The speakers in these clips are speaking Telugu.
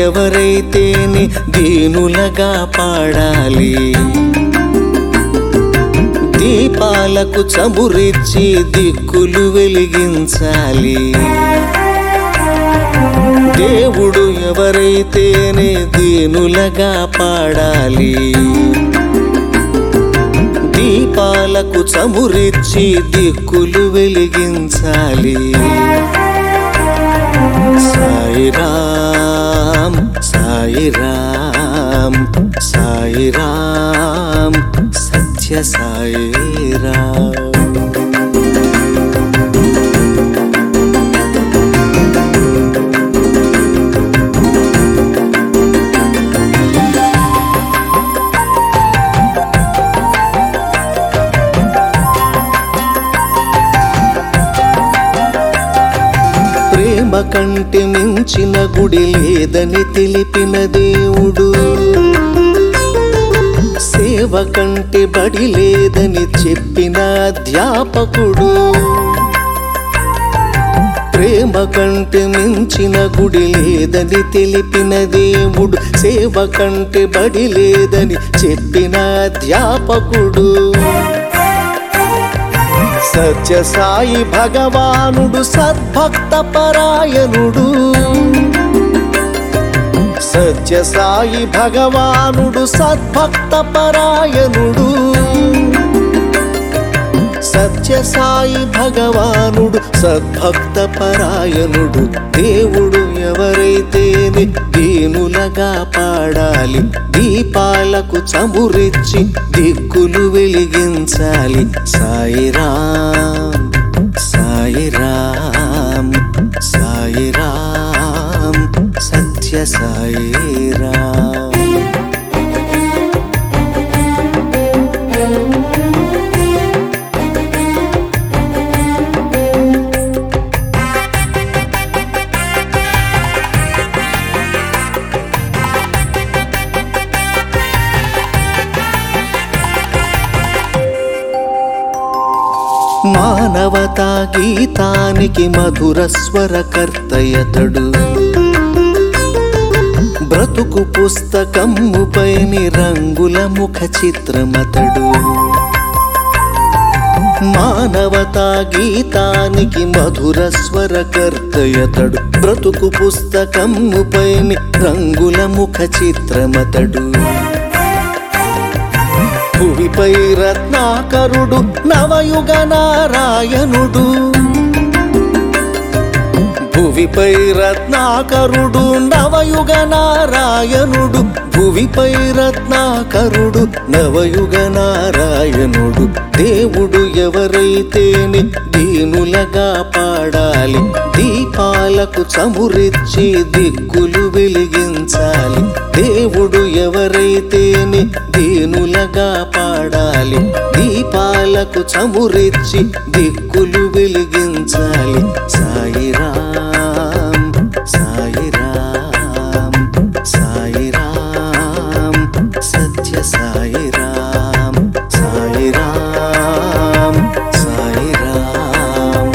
ఎవరైతేనే దీనులగా పాడాలి దీపాలకు చమురిచ్చి దిక్కులు వెలిగించాలి దేవుడు ఎవరైతేనే దీనులగా పాడాలి దీపాలకు చమురిచ్చి దిక్కులు వెలిగించాలి సాయిరాం సాయిరాం సాయిరాం సత్య సాయిరాం ప్రేమ కంటే మించిన గుడి లేదని తెలిపిన దేవుడు సేవ కంటే బడి లేదని చెప్పిన అధ్యాపకుడు ప్రేమ కంటే మించిన గుడి లేదని తెలిపిన దేవుడు సేవ కంటే బడి లేదని చెప్పిన అధ్యాపకుడు సత్య సాయి భగవానుడు సద్భక్త పరాయణుడు సత్య సాయి భగవానుడు సద్భక్త పరాయణుడు సత్య సాయి భగవానుడు సద్భక్త పరాయణుడు దేవుడు ఎవరైతేనే దీనులగా పాడాలి దీపాలకు చమురిచ్చి దిక్కులు వెలిగించాలి సాయిరాం సాయిరాం సాయిరాం సత్య సాయిరాం మానవతా గీతానికి మధుర స్వరకర్తయతడు బ్రతుకు పుస్తకముపై రంగుల ముఖ చిత్రమతడు మానవతా గీతానికి మధుర స్వరకర్తయతడు బ్రతుకు పుస్తకముపై రంగుల ముఖ చిత్రమతడు భువిపై రత్నాకరుడు నవయుగ నారాయణుడు భువిపై రత్నాకరుడు నవయుగ నారాయణుడు భువిపై రత్నాకరుడు నవయుగ నారాయణుడు దేవుడు ఎవరైతేనే దీనులగా పాడాలి దీపాలకు చమురిచ్చి దిక్కులు వెలిగించాలి దేవుడు ఎవరైతేనే దీనులగా పాడాలి దీపాలకు చమురిచ్చి దిక్కులు వెలిగించాలి సాయిరాం సాయిరాం సాయిరాం సత్య సాయిరాం సాయిరాం సాయిరాం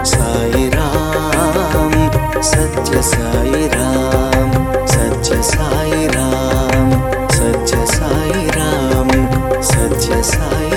సాయిరాం సత్య సాయిరాం సత్య సాయిరాం సత్య సాయిరాం సత్య సాయి